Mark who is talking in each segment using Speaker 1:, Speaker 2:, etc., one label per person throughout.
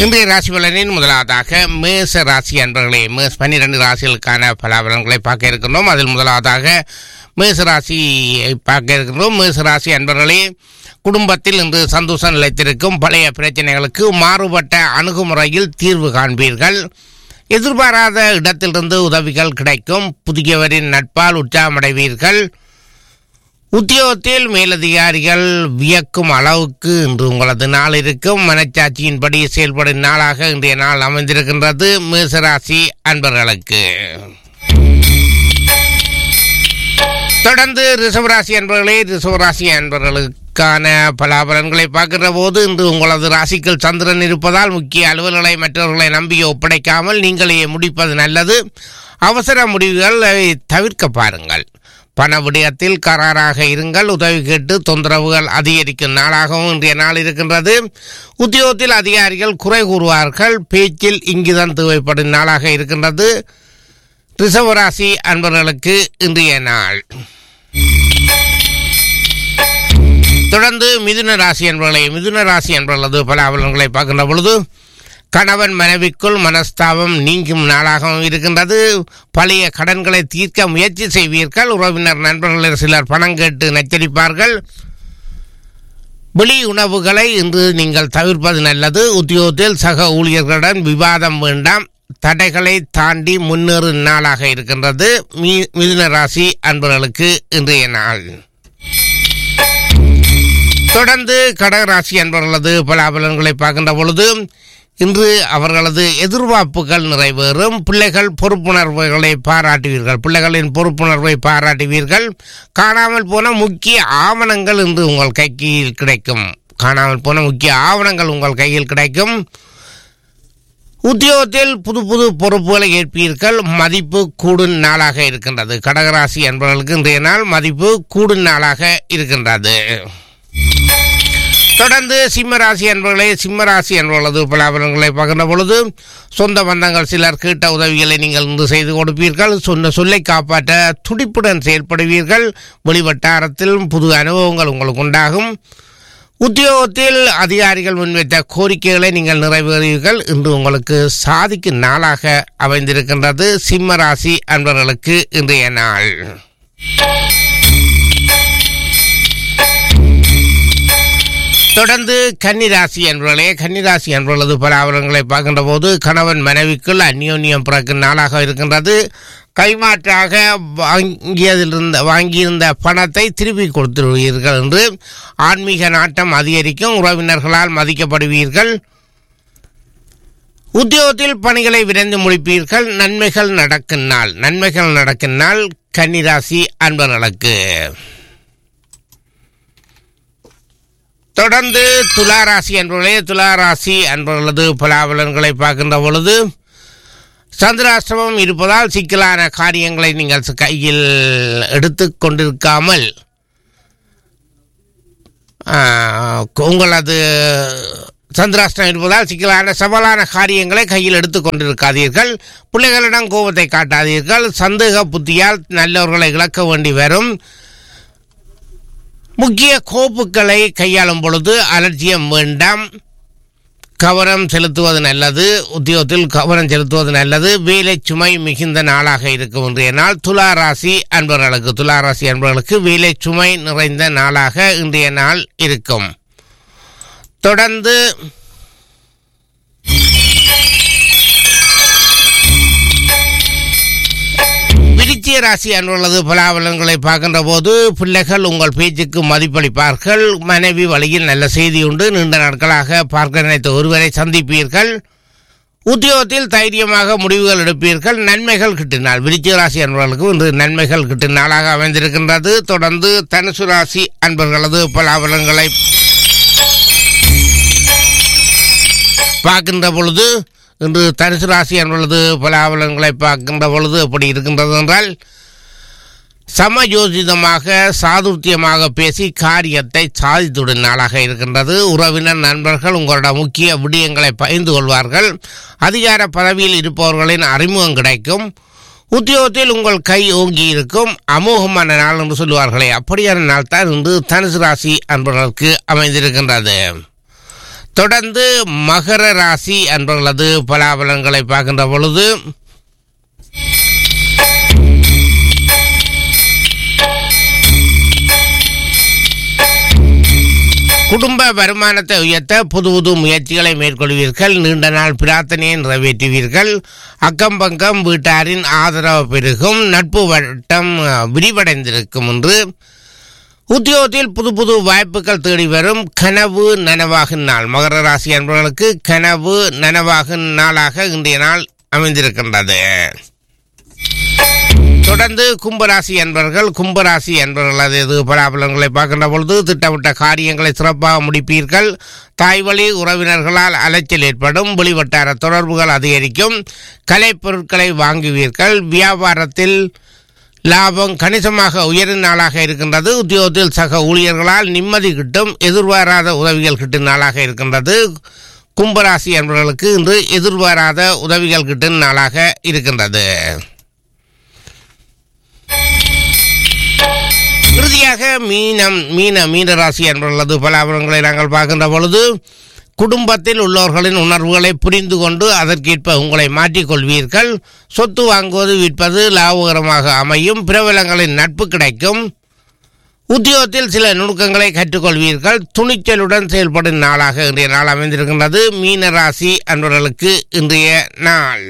Speaker 1: இன்றைய ராசி பலனின் முதலாவதாக மேச ராசி அன்பர்களே மேஸ் பன்னிரண்டு ராசிகளுக்கான பலாபலன்களை பார்க்க இருக்கின்றோம் அதில் முதலாவதாக மேச ராசியை பார்க்க இருக்கின்றோம் மேச ராசி அன்பர்களே குடும்பத்தில் இன்று சந்தோஷம் நிலைத்திருக்கும் பழைய பிரச்சனைகளுக்கு மாறுபட்ட அணுகுமுறையில் தீர்வு காண்பீர்கள் எதிர்பாராத இடத்திலிருந்து உதவிகள் கிடைக்கும் புதியவரின் நட்பால் உற்சாகமடைவீர்கள் உத்தியோகத்தில் மேலதிகாரிகள் வியக்கும் அளவுக்கு இன்று உங்களது நாள் இருக்கும் மனச்சாட்சியின்படி செயல்படும் நாளாக இன்றைய நாள் அமைந்திருக்கின்றது மேசராசி அன்பர்களுக்கு தொடர்ந்து ரிஷபராசி அன்பர்களே ரிஷபராசி அன்பர்களுக்கான பலாபலன்களை பார்க்கிற போது இன்று உங்களது ராசிக்குள் சந்திரன் இருப்பதால் முக்கிய அலுவல்களை மற்றவர்களை நம்பி ஒப்படைக்காமல் நீங்களே முடிப்பது நல்லது அவசர முடிவுகளை தவிர்க்க பாருங்கள் பண விடயத்தில் கராராக இருங்கள் உதவி கேட்டு தொந்தரவுகள் அதிகரிக்கும் நாளாகவும் இன்றைய நாள் இருக்கின்றது உத்தியோகத்தில் அதிகாரிகள் குறை கூறுவார்கள் பேச்சில் இங்குதான் தேவைப்படும் நாளாக இருக்கின்றது ரிஷவராசி அன்பர்களுக்கு இன்றைய நாள் தொடர்ந்து மிதுன ராசி என்பவர்களை மிதுன ராசி என்பவர்களது பல அவலங்களை பார்க்கின்ற பொழுது கணவன் மனைவிக்குள் மனஸ்தாபம் நீங்கும் நாளாகவும் இருக்கின்றது பழைய கடன்களை தீர்க்க முயற்சி செய்வீர்கள் உறவினர் நண்பர்கள் சிலர் பணம் கேட்டு நச்சரிப்பார்கள் வெளி உணவுகளை இன்று நீங்கள் தவிர்ப்பது நல்லது உத்தியோகத்தில் சக ஊழியர்களுடன் விவாதம் வேண்டாம் தடைகளை தாண்டி முன்னேறும் நாளாக இருக்கின்றது மீ மிதுன ராசி அன்பர்களுக்கு இன்றைய நாள் தொடர்ந்து கடகராசி அன்பர்களது பலாபலன்களை பார்க்கின்ற பொழுது இன்று அவர்களது எதிர்பார்ப்புகள் நிறைவேறும் பிள்ளைகள் பொறுப்புணர்வுகளை பாராட்டுவீர்கள் பிள்ளைகளின் பொறுப்புணர்வை பாராட்டுவீர்கள் காணாமல் போன முக்கிய ஆவணங்கள் இன்று உங்கள் கையில் கிடைக்கும் காணாமல் போன முக்கிய ஆவணங்கள் உங்கள் கையில் கிடைக்கும் உத்தியோகத்தில் புது புது பொறுப்புகளை ஏற்பீர்கள் மதிப்பு கூடும் நாளாக இருக்கின்றது கடகராசி என்பவர்களுக்கு இன்றைய நாள் மதிப்பு கூடும் நாளாக இருக்கின்றது தொடர்ந்து சிம்மராசி என்பவர்களை சிம்மராசி என்பவர்களது பலாபலன்களை பகிர்ந்த பொழுது சொந்த பந்தங்கள் சிலர் கேட்ட உதவிகளை நீங்கள் இன்று செய்து கொடுப்பீர்கள் சொன்ன சொல்லை காப்பாற்ற துடிப்புடன் செயல்படுவீர்கள் வெளிவட்டாரத்தில் புது அனுபவங்கள் உங்களுக்கு உண்டாகும் உத்தியோகத்தில் அதிகாரிகள் முன்வைத்த கோரிக்கைகளை நீங்கள் நிறைவேறுவீர்கள் இன்று உங்களுக்கு சாதிக்கும் நாளாக அமைந்திருக்கின்றது சிம்மராசி அன்பர்களுக்கு இன்றைய நாள் தொடர்ந்து கன்னிராசி என்பவர்களே கன்னிராசி என்பவர்களது பலாபலங்களை பார்க்கின்ற போது கணவன் மனைவிக்குள் அந்யோன்யம் பிறக்கும் நாளாக இருக்கின்றது கைமாற்றாக வாங்கியதிலிருந்த வாங்கியிருந்த பணத்தை திருப்பி கொடுத்துருவீர்கள் என்று ஆன்மீக நாட்டம் அதிகரிக்கும் உறவினர்களால் மதிக்கப்படுவீர்கள் உத்தியோகத்தில் பணிகளை விரைந்து முடிப்பீர்கள் நன்மைகள் நடக்கும் நாள் நன்மைகள் நடக்கும் நாள் கன்னிராசி அன்பர்களுக்கு தொடர்ந்து துளாராசி என்பவர்களே துளாராசி அன்பர்களது பலாபலன்களை பார்க்கின்ற பொழுது சந்திராஷ்டமம் இருப்பதால் சிக்கலான காரியங்களை நீங்கள் கையில் எடுத்து கொண்டிருக்காமல் உங்களது சந்திராஷ்டம் இருப்பதால் சிக்கலான சவாலான காரியங்களை கையில் எடுத்துக் கொண்டிருக்காதீர்கள் பிள்ளைகளிடம் கோபத்தை காட்டாதீர்கள் சந்தேக புத்தியால் நல்லவர்களை இழக்க வேண்டி வரும் முக்கிய கோப்புகளை கையாளும் பொழுது அலட்சியம் வேண்டாம் கவனம் செலுத்துவது நல்லது உத்தியோகத்தில் கவனம் செலுத்துவது நல்லது வேலை சுமை மிகுந்த நாளாக இருக்கும் இன்றைய நாள் துலா ராசி அன்பர்களுக்கு துலா ராசி அன்பர்களுக்கு வேலை சுமை நிறைந்த நாளாக இன்றைய நாள் இருக்கும் தொடர்ந்து விருச்சிய ராசி அன்பர்களது பலாபலன்களை பார்க்கின்ற போது பிள்ளைகள் உங்கள் பேச்சுக்கு மதிப்பளிப்பார்கள் மனைவி வழியில் நல்ல செய்தி உண்டு நீண்ட நாட்களாக பார்க்க நினைத்த ஒருவரை சந்திப்பீர்கள் உத்தியோகத்தில் தைரியமாக முடிவுகள் எடுப்பீர்கள் நன்மைகள் கிட்டினால் விருச்சிக ராசி அன்பர்களுக்கு இன்று நன்மைகள் கிட்டும் நாளாக அமைந்திருக்கின்றது தொடர்ந்து தனுசு ராசி அன்பர்களது பலாபலன்களை பார்க்கின்ற பொழுது இன்று தனுசு ராசி என்பது பலாபலன்களை பார்க்கின்ற பொழுது எப்படி இருக்கின்றது என்றால் சமயோஜிதமாக சாதுர்த்தியமாக பேசி காரியத்தை சாதித்துடன் நாளாக இருக்கின்றது உறவினர் நண்பர்கள் உங்களோட முக்கிய விடயங்களை பகிர்ந்து கொள்வார்கள் அதிகார பதவியில் இருப்பவர்களின் அறிமுகம் கிடைக்கும் உத்தியோகத்தில் உங்கள் கை ஓங்கி இருக்கும் அமோகமான நாள் என்று சொல்லுவார்களே அப்படியான நாள் தான் இன்று தனுசு ராசி அன்பர்களுக்கு அமைந்திருக்கின்றது தொடர்ந்து மகர ராசி அன்பர்களது பலாபலன்களை பார்க்கின்ற பொழுது குடும்ப வருமானத்தை உயர்த்த புது புது முயற்சிகளை மேற்கொள்வீர்கள் நீண்ட நாள் பிரார்த்தனையை நிறைவேற்றுவீர்கள் அக்கம் பக்கம் வீட்டாரின் ஆதரவு பெருகும் நட்பு வட்டம் அஹ், விரிவடைந்திருக்கும் என்று உத்தியோகத்தில் புது புது வாய்ப்புகள் தேடி வரும் கனவு நனவாகும் நாள் மகர ராசி என்பவர்களுக்கு கனவு நனவாகும் நாளாக இன்றைய நாள் அமைந்திருக்கின்றது தொடர்ந்து கும்பராசி என்பவர்கள் கும்பராசி என்பவர்களது இது பலாபலன்களை பார்க்கின்ற பொழுது திட்டமிட்ட காரியங்களை சிறப்பாக முடிப்பீர்கள் தாய் வழி உறவினர்களால் அலைச்சல் ஏற்படும் வெளிவட்டார தொடர்புகள் அதிகரிக்கும் கலைப்பொருட்களை வாங்குவீர்கள் வியாபாரத்தில் லாபம் கணிசமாக உயரும் நாளாக இருக்கின்றது உத்தியோகத்தில் சக ஊழியர்களால் நிம்மதி கிட்டும் எதிர்பாராத உதவிகள் கிட்டும் நாளாக இருக்கின்றது கும்பராசி என்பவர்களுக்கு இன்று எதிர்பாராத உதவிகள் கிட்டும் நாளாக இருக்கின்றது இறுதியாக மீனம் மீன மீன ராசி என்பவர்களது பலாபலங்களை நாங்கள் பார்க்கின்ற பொழுது குடும்பத்தில் உள்ளவர்களின் உணர்வுகளை புரிந்து கொண்டு அதற்கேற்ப உங்களை மாற்றிக்கொள்வீர்கள் சொத்து வாங்குவது விற்பது லாபகரமாக அமையும் பிரபலங்களின் நட்பு கிடைக்கும் உத்தியோகத்தில் சில நுணுக்கங்களை கற்றுக்கொள்வீர்கள் துணிச்சலுடன் செயல்படும் நாளாக இன்றைய நாள் அமைந்திருக்கின்றது மீன ராசி அன்பர்களுக்கு இன்றைய நாள்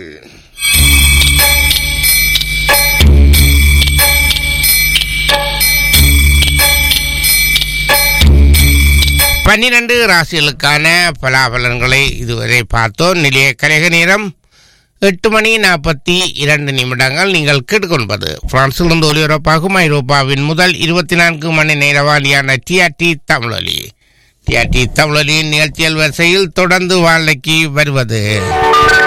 Speaker 1: பன்னிரண்டு ராசிகளுக்கான பலாபலன்களை இதுவரை பார்த்தோம் நிலைய கலைக நேரம் எட்டு மணி நாற்பத்தி இரண்டு நிமிடங்கள் நீங்கள் கேட்டுக்கொள்வது பிரான்சிலிருந்து ஒலிபரப்பாகும் ஐரோப்பாவின் முதல் இருபத்தி நான்கு மணி நேர வாலியான டிஆர்டி தமிழொலி டிஆர்டி தமிழொலியின் நிகழ்ச்சியல் வரிசையில் தொடர்ந்து வாழ்க்கைக்கு வருவது